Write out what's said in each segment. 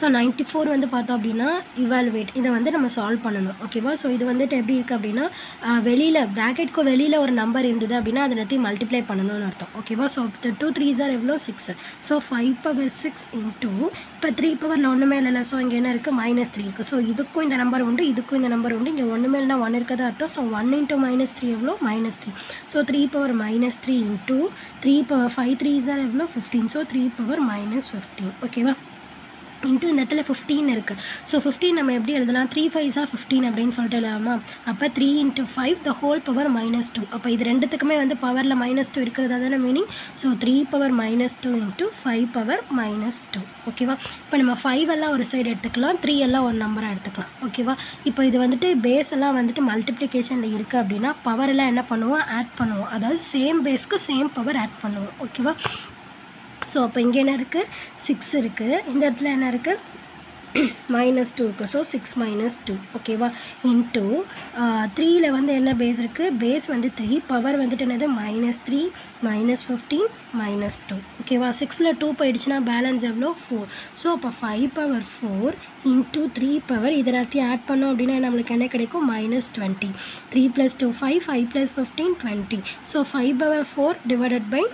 so ninety four வந்து பார்த்தோம் அப்படின்னா இவாலுவேட் இதை வந்து நம்ம சால்வ் பண்ணணும் ஓகேவா ஸோ இது வந்துட்டு எப்படி இருக்குது அப்படின்னா வெளியில் ப்ராக்கெட்க்கு வெளியில் ஒரு நம்பர் இருந்தது அப்படின்னா அதை எல்லாத்தையும் மல்டிப்ளை பண்ணணும்னு அர்த்தம் ஓகேவா ஸோ டூ த்ரீ ஜார் எவ்வளோ six so five power six into இப்போ த்ரீ பவரில் ஒன்றுமே இல்லைல்ல ஸோ இங்கே என்ன இருக்குது மைனஸ் த்ரீ இருக்குது ஸோ இதுக்கும் இந்த நம்பர் உண்டு இதுக்கும் இந்த நம்பர் உண்டு இங்கே ஒன்றுமே இல்லைனா ஒன் இருக்கதா அர்த்தம் so one into minus three எவ்வளோ minus three so three power minus three into three power five three ஜார் எவ்வளோ fifteen so three power minus fifteen ஓகேவா இன்ட்டு இந்த இடத்துல ஃபிஃப்டீன் இருக்குது ஸோ ஃபிஃப்டீன் நம்ம எப்படி எழுதலாம் த்ரீ ஃபைவ்ஸாக ஃபிஃப்டீன் அப்படின்னு சொல்லிட்டு எழுதாமா அப்போ three into five the whole power minus two அப்போ இது ரெண்டுத்துக்குமே வந்து பவரில் மைனஸ் டூ இருக்கிறதா தானே meaning so three power minus two into five power minus two ஓகேவா இப்போ நம்ம ஃபைவ் எல்லாம் ஒரு சைடு எடுத்துக்கலாம் த்ரீ எல்லாம் ஒரு நம்பராக எடுத்துக்கலாம் ஓகேவா இப்போ இது வந்துட்டு பேஸ் எல்லாம் வந்துட்டு மல்டிப்ளிகேஷனில் இருக்குது அப்படின்னா பவர் எல்லாம் என்ன பண்ணுவோம் ஆட் பண்ணுவோம் அதாவது சேம் பேஸ்க்கு சேம் பவர் ஆட் பண்ணுவோம் ஓகேவா ஸோ அப்போ இங்கே என்ன இருக்குது சிக்ஸ் இருக்குது இந்த இடத்துல என்ன இருக்குது மைனஸ் டூ இருக்குது ஸோ சிக்ஸ் மைனஸ் டூ ஓகேவா இன்ட்டு த்ரீயில் வந்து என்ன பேஸ் இருக்குது பேஸ் வந்து த்ரீ பவர் வந்துட்டு என்னது minus three minus fifteen minus two ஓகேவா சிக்ஸில் டூ போயிடுச்சுன்னா பேலன்ஸ் எவ்வளோ ஃபோர் ஸோ அப்போ five power four into three power இது எல்லாத்தையும் ஆட் பண்ணோம் அப்படின்னா நம்மளுக்கு என்ன கிடைக்கும் minus twenty three plus two five five plus fifteen twenty so five power four divided by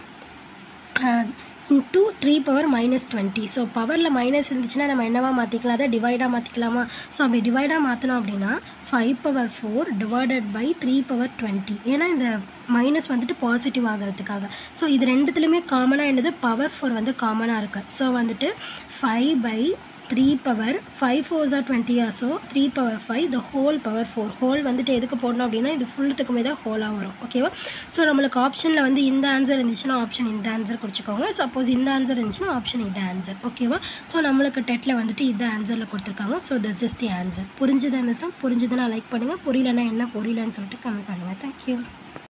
into three power minus twenty so பவரில் minus இருந்துச்சுன்னா நம்ம என்னவா மாற்றிக்கலாம் அதை டிவைடாக மாற்றிக்கலாமா ஸோ அப்படி டிவைடாக மாற்றினோம் அப்படின்னா five power four divided by three power twenty ஏன்னா இந்த மைனஸ் வந்துட்டு பாசிட்டிவ் ஆகிறதுக்காக ஸோ இது ரெண்டுத்துலேயுமே காமனாக என்னது பவர் ஃபோர் வந்து காமனாக இருக்குது ஸோ வந்துட்டு five by three power five four or டுவெண்ட்டியா so three power five the whole power four whole வந்துட்டு எதுக்கு போடணும் அப்படின்னா இது ஃபுல்லுத்துக்குமே தான் ஹோலாக வரும் ஓகேவா ஸோ நம்மளுக்கு ஆப்ஷனில் வந்து இந்த ஆன்சர் இருந்துச்சுன்னா ஆப்ஷன் இந்த ஆன்சர் குறிச்சிக்கோங்க சப்போஸ் இந்த ஆன்சர் இருந்துச்சுன்னா ஆப்ஷன் இந்த ஆன்சர் ஓகேவா ஸோ நம்மளுக்கு டெட்டில் வந்துட்டு இந்த ஆன்சரில் கொடுத்துருக்காங்க so this is the answer புரிஞ்சுது அந்த சம் புரிஞ்சுதுன்னா லைக் பண்ணுங்கள் புரியலன்னா என்ன புரியலன்னு சொல்லிட்டு கமெண்ட் பண்ணுங்கள் தேங்க்யூ